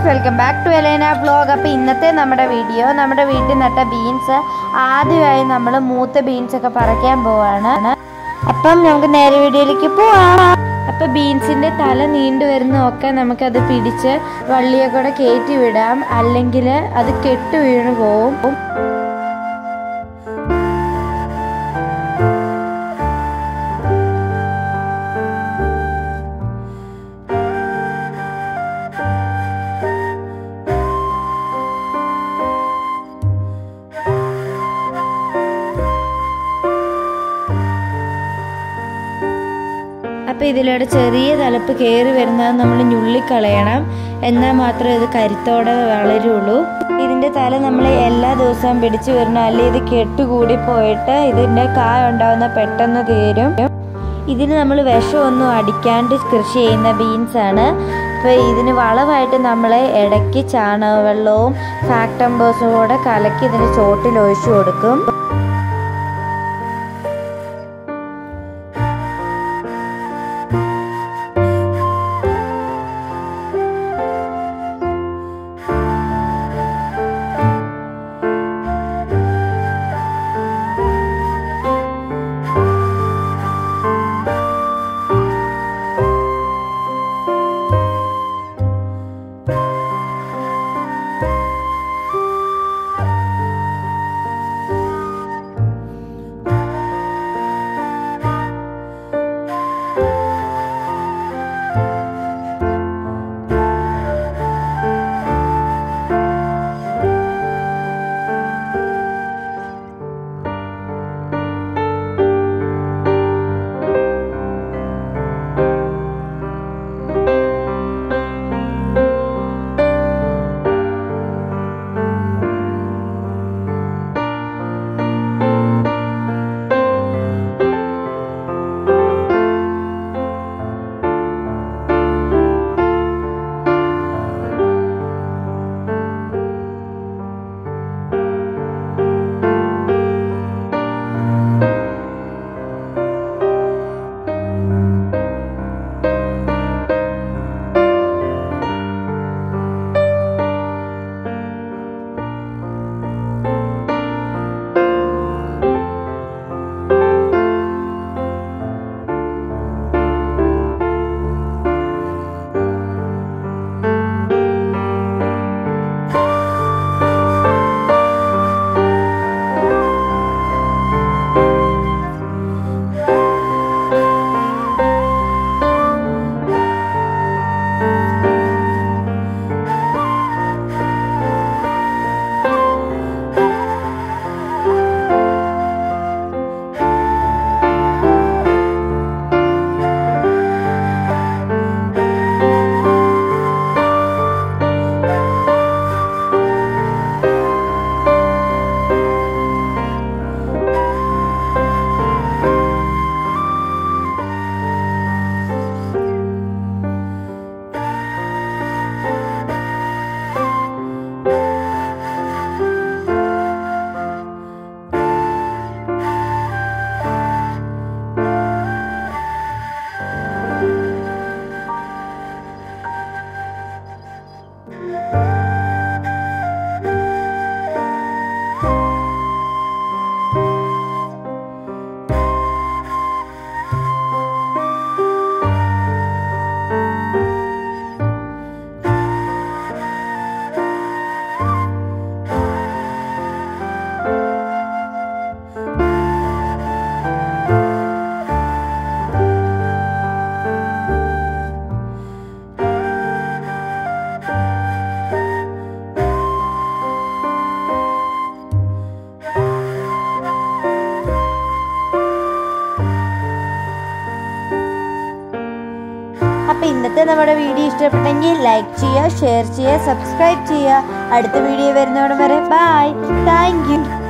guys welcome back to Elena vlog അപ്പോൾ ഇന്നത്തെ നമ്മുടെ വീഡിയോ നമ്മുടെ വീട്ടിൽ നട്ട ബീൻസ് ആദ്യമായി നമ്മൾ മൂത്ത ബീൻസ് ഒക്കെ പറിക്കാൻ പോവാണ് അപ്പം നമുക്ക് നേരെ വീഡിയോയിലേക്ക് പോവാം അപ്പോൾ ബീൻസിൻ്റെ തല നീണ്ടു വരുന്നതൊക്കെ നമുക്കത് പിടിച്ച് വള്ളിയെ കൂടെ കയറ്റി വിടാം അല്ലെങ്കിൽ അത് കെട്ട് വീണ് പോവും അപ്പോൾ ഇതിലൂടെ ചെറിയ തലപ്പ് കയറി വരുന്നത് നമ്മൾ ഞുള്ളിക്കളയണം എന്നാൽ മാത്രമേ ഇത് കരുത്തോടെ വളരുള്ളൂ ഇതിൻ്റെ തല നമ്മൾ എല്ലാ ദിവസവും പിടിച്ചു വരണം അല്ലെങ്കിൽ ഇത് കെട്ടുകൂടി പോയിട്ട് ഇതിൻ്റെ കായ ഉണ്ടാവുന്ന പെട്ടെന്ന് തീരും ഇതിന് നമ്മൾ വിഷമൊന്നും അടിക്കാണ്ട് കൃഷി ചെയ്യുന്ന ബീൻസാണ് അപ്പോൾ ഇതിന് വളമായിട്ട് നമ്മൾ ഇടയ്ക്ക് ചാണകവെള്ളവും ഫാക്ടംബേഴ്സും കൂടെ കലക്കി ഇതിന് ചോട്ടിൽ ഒഴിച്ചു കൊടുക്കും അപ്പോൾ ഇന്നത്തെ നമ്മുടെ വീഡിയോ ഇഷ്ടപ്പെട്ടെങ്കിൽ ലൈക്ക് ചെയ്യുക ഷെയർ ചെയ്യുക സബ്സ്ക്രൈബ് ചെയ്യുക അടുത്ത വീഡിയോ വരുന്നോടം വരെ ബൈ താങ്ക് യു